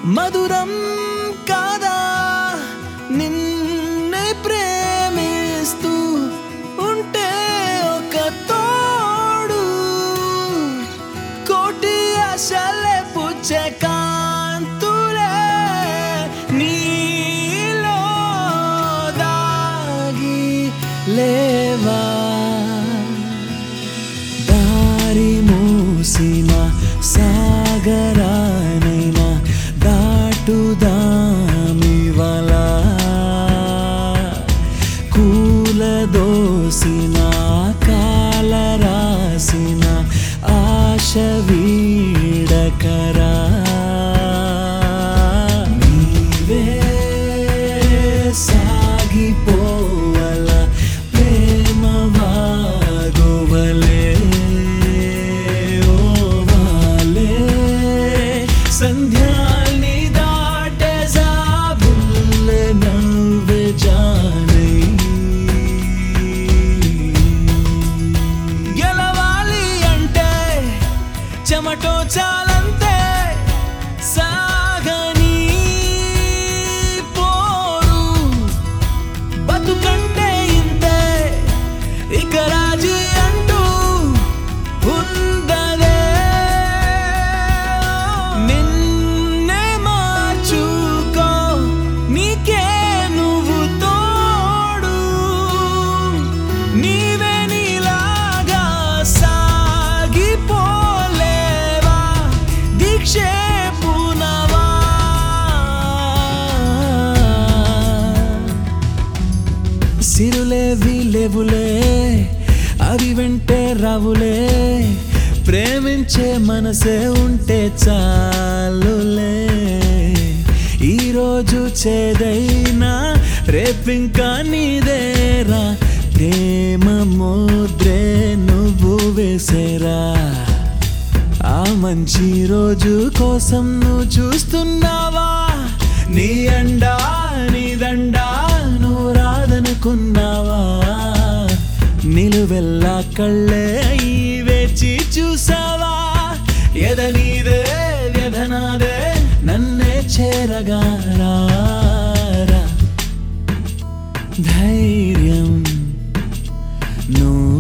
మధురం కాదా నిన్నే ప్రేమిస్తూ ఉంటే ఒక తోడు కోటి ఆశలే పుచ్చే కాంతులే నీలో దాగి లేవా దారి మూసిన సాగరానైనా దాటుదామివల కూలదోసిన కాల రాసిన ఆశ వీడకరా నీవే సాగిపోవల ప్రేమ వాగువలే ఓ వాలే సంధ్యాల్ని దాటే జాబుల్లే నవ్వే జానై గెలవాలి అంటే చెమటో చాలంతే సాగని పోరు బతుకంటే ఇంతే ఇక రాజీ అంటూ ఉందలే నిన్నే మార్చుకో నీకే నువ్వు తోడు నీవే నీలాగా సాగిపోలేవా దీక్షే పునవా సిరులేవి లేవులే అవి వెంటే రావులే ప్రేమించే మనసే ఉంటే చాలులే ఈరోజు చేదైనా రేపింకా నీదేరా ప్రేమ ముద్రే నువ్వు వేసేరా ఆ మంచి రోజు కోసం నువ్వు చూస్తున్నావా నీ అండా నీ దండా నువ్వు రాదనుకున్నావా నిలువెల్లా కళ్ళే అయి వేచి చూసావా ఎద నీదే వ్యధ నాదే నన్నే చేరగా రారా ధైర్యం నువ్వు